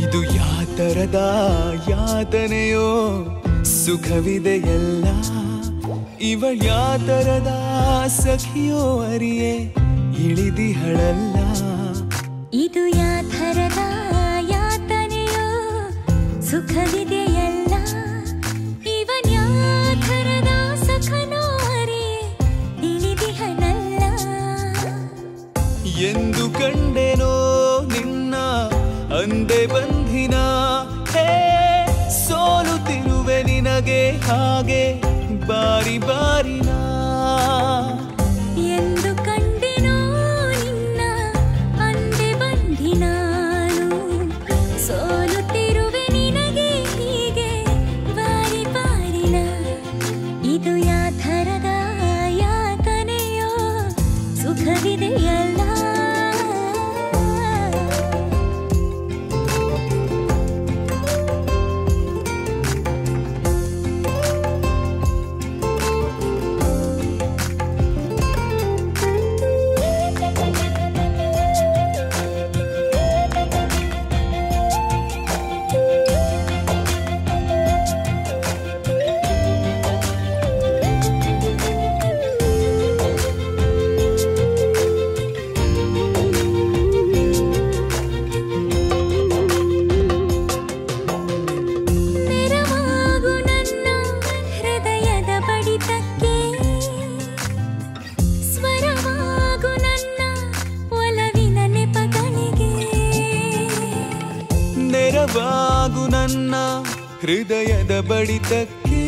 ಇದು ಯಾತರದ ಯಾತನೆಯೋ ಸುಖವಿದೆಯಲ್ಲ ಇವಳ ಯಾತರದ ಸಖಿಯೋ ಅರಿಯೇ ಇಳಿದಿಹಳಲ್ಲ ಇದು ಯಾಥರದ ಯಾತನೆಯೋ ಸುಖವಿದೆಯಲ್ಲ ಇವನ್ ಯಾಥರದ ಸಖನೋ ಅರಿಯೇ ತಿಳಿದಿಹನಲ್ಲ ಎಂದು ಕಂಡೆನೋ ನಿನ್ನ ಅಂದೆ ಬಂಧಿನ ಹೇ ಸೋಲುತ್ತಿರುವೆ ನಿನಗೆ ಹಾಗೆ ಬಾರಿ ಬಾರಿನ ಎಂದು ಕಂಡೆನೋ ನಿನ್ನ ಅಂದೆ ಬಂದಿ ನಾನು ಸೋಲುತ್ತಿರುವೆ ನಿನಗೆ ಹೀಗೆ ಬಾರಿ ಬಾರಿನ ಇದು ಯಾಥರದ ಯಾತನೆಯೋ ಸುಖವಿದೆಯಲ್ಲ ನೆರವಾಗು ನನ್ನ ಹೃದಯದ ಬಡಿತಕ್ಕೆ ಸ್ವರವಾಗು ನನ್ನ ಒಲವಿನ ನೆಪಗಳಿಗೆ ನೆರವಾಗು ನನ್ನ ಹೃದಯದ ಬಡಿತಕ್ಕೆ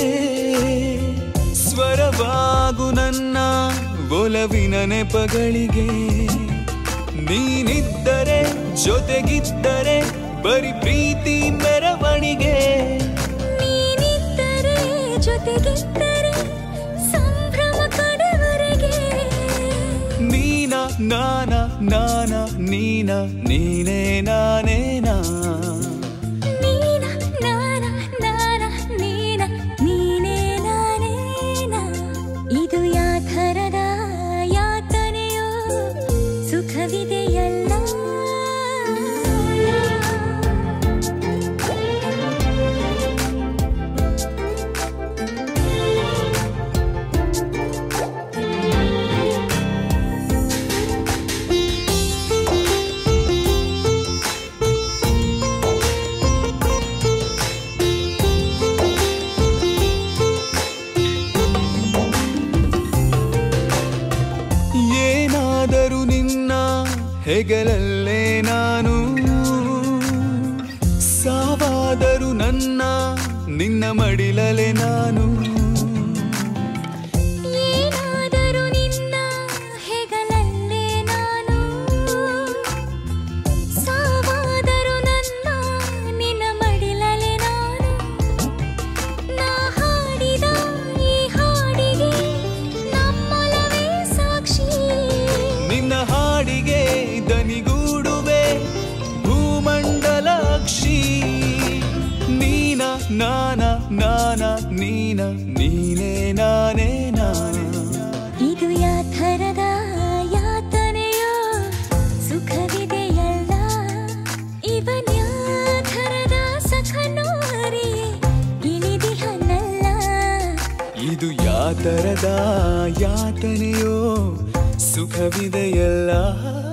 ಸ್ವರವಾಗು ನನ್ನ ಒಲವಿನ ನೆಪಗಳಿಗೆ ನೀನಿದ್ದರೆ ಜೊತೆಗಿದ್ದರೆ ಬರಿ ಪ್ರೀತಿ ಮೆರವಣಿಗೆ ನೀನಿದ್ದರೆ ಜೊತೆಗಿದ್ದರೆ ಸಂಭ್ರಮ ಕಡೆವರೆಗೆ ನೀನ ನಾನ ನಾನ ನೀನ ನೀನೇ ನಾನೇ ನಾ ನೀನ ನಾನ ನಾನ ನೀನ ನೀನೇ ನಾನೇನ ಇದು ಯಾಥರದ ಯಾತನೆಯೋ ಸುಖವಿದೆಯಲ್ಲ ಏನಾದರೂ ನಿನ್ನ ಹೆಗಲಲ್ಲೇ ನಾನು ಸಾವಾದರೂ ನನ್ನ ನಿನ್ನ ಮಡಿಲಲೆ ನಾನು ಏನಾದರೂ ನಿನ್ನ ಹೆಗಲಲ್ಲೇ ನಾನು ಸಾವಾದರೂ ನನ್ನ ನಿನ್ನ ಮಡಿಲಲೆ ನಾನು ನಾ ಹಾಡಿದ ಈ ಹಾಡಿಗೆ ನಮ್ಮೊಲವೇ ಸಾಕ್ಷಿ ನಿನ್ನ ಹಾಡಿಗೆ ದನಿಗೂಡುವೆ ಭೂಮಂಡಲ ಅಕ್ಷಿ ನೀನ ನಾನ ನಾನ ನೀನ ನೀನೇ ನಾನೇ ನಾ ಇದು ಯಾಥರದ ಯಾತನೆಯೋ ಸುಖವಿದೆಯಲ್ಲ ಇವನ್ ಯಾಥರದ ಸಖನೋ ಅರಿಯೇ ಇಳಿದಿಹನಲ್ಲ ಇದು ಯಾತರದ ಯಾತನೆಯೋ ಸುಖವಿದೆಯಲ್ಲ